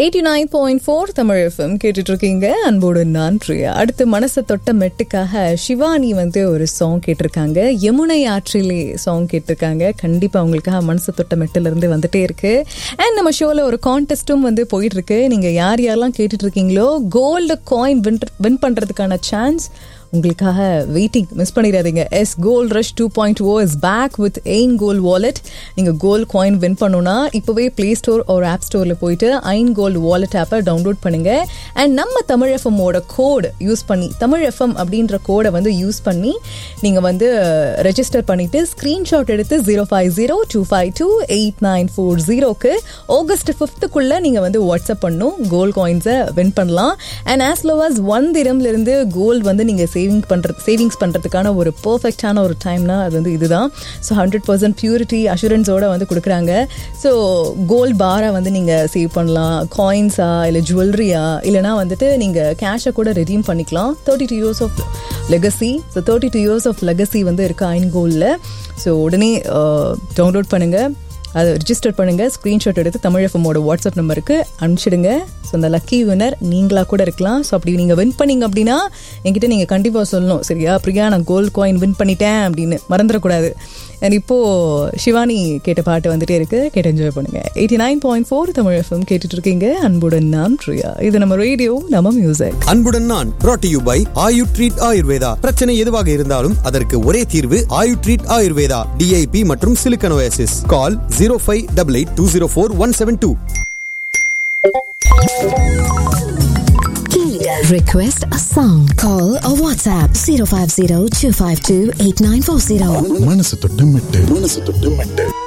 Eighty nine point four Tamil FM கேட்டுட்டு இருக்கீங்க அன்போடு நான் பிரியா அடுத்து மனசை தொட்ட மெட்டுக்காக சிவானி வந்து ஒரு சாங் கேட்டிருக்காங்க யமுனை ஆற்றிலே சாங் கேட்டிருக்காங்க கண்டிப்பாக உங்களுக்காக மனசை தொட்ட மெட்டுல இருந்து வந்துட்டே இருக்கு அண்ட் நம்ம ஷோவில் ஒரு கான்டெஸ்ட்டும் வந்து போயிட்டு இருக்கு நீங்கள் யார் யாரெல்லாம் கேட்டுட்டு இருக்கீங்களோ கோல்டு காயின் வின் வின் பண்ணுறதுக்கான சான்ஸ் உங்களுக்காக வெயிட்டிங் மிஸ் பண்ணிடாதீங்க yes gold rush two point O is back with எயின் கோல் வாலெட் நீங்கள் கோல் காயின் வின் பண்ணணும்னா இப்போவே ப்ளே ஸ்டோர் ஒரு ஆப் ஸ்டோரில் போயிட்டு ஐன் கோல்டு வாலெட் ஆப்பை டவுன்லோட் பண்ணுங்க அண்ட் நம்ம தமிழ் எஃப்எம்மோட கோடு யூஸ் பண்ணி தமிழ் எஃப்எம் அப்படின்ற கோடை வந்து யூஸ் பண்ணி நீங்கள் வந்து ரெஜிஸ்டர் பண்ணிட்டு ஸ்க்ரீன்ஷாட் எடுத்து zero five zero two five two eight nine four ஜீரோக்கு ஆகஸ்ட் ஃபிஃப்த்துக்குள்ளே நீங்கள் வந்து வாட்ஸ்அப் பண்ணணும் கோல்ட் காயின்ஸை வின் பண்ணலாம் and as low as one திரம்லேருந்து கோல்டு வந்து நீங்கள் சேவிங் பண்ணுறது சேவிங்ஸ் பண்ணுறதுக்கான ஒரு பர்ஃபெக்டான ஒரு டைம்னா அது வந்து இதுதான் ஸோ ஹண்ட்ரட் பர்சன்ட் பியூரிட்டி அஷூரன்ஸோட வந்து கொடுக்குறாங்க ஸோ கோல்ட் பாராக வந்து நீங்கள் சேவ் பண்ணலாம் காயின்ஸா இல்லை ஜுவல்லரியா இல்லைனா வந்துட்டு நீங்கள் கேஷை கூட ரெடீம் பண்ணிக்கலாம் thirty two years of legacy so thirty two years of legacy வந்து இருக்கு ஐன் கோல்டில் ஸோ உடனே டவுன்லோட் பண்ணுங்கள் அதை ரிஜிஸ்டர் பண்ணுங்கள் ஸ்க்ரீன்ஷாட் எடுத்து தமிழ் எஃப்எம்மோட வாட்ஸ்அப் நம்பருக்கு அனுப்பிச்சிடுங்க ஸோ அந்த லக்கி வினர் நீங்களாக கூட இருக்கலாம் ஸோ அப்படி நீங்கள் வின் பண்ணீங்க அப்படின்னா என்கிட்ட நீங்கள் கண்டிப்பாக சொல்லணும் சரியா பிரியா நான் கோல்டு காயின் வின் பண்ணிட்டேன் அப்படின்னு மறந்துடக்கூடாது அண்ட் இப்போது சிவானி கேட்ட பாட்டு வந்துட்டே இருக்கு கேட்டு என்ஜாய் பண்ணுங்கள் eighty nine point four Tamil FM கேட்டுட்டு இருக்கீங்க அன்புடன் நான் பிரியா இது நம்ம ரேடியோ நம்ம மியூசிக் அன்புடன் நான் brought to you by Ayu treat Ayurveda பிரச்சனை எதுவாக இருந்தாலும் அதற்கு ஒரே தீர்வு ஆயு ட்ரீட் ஆயுர்வேதா டிஐபி மற்றும் சிலிக்கனோசிஸ் call zero five double eight two zero four one seven two Request a song. Call or WhatsApp 050 252 8940. மனசு தொட்டு மெட்டு மனசு தொட்டு மெட்டு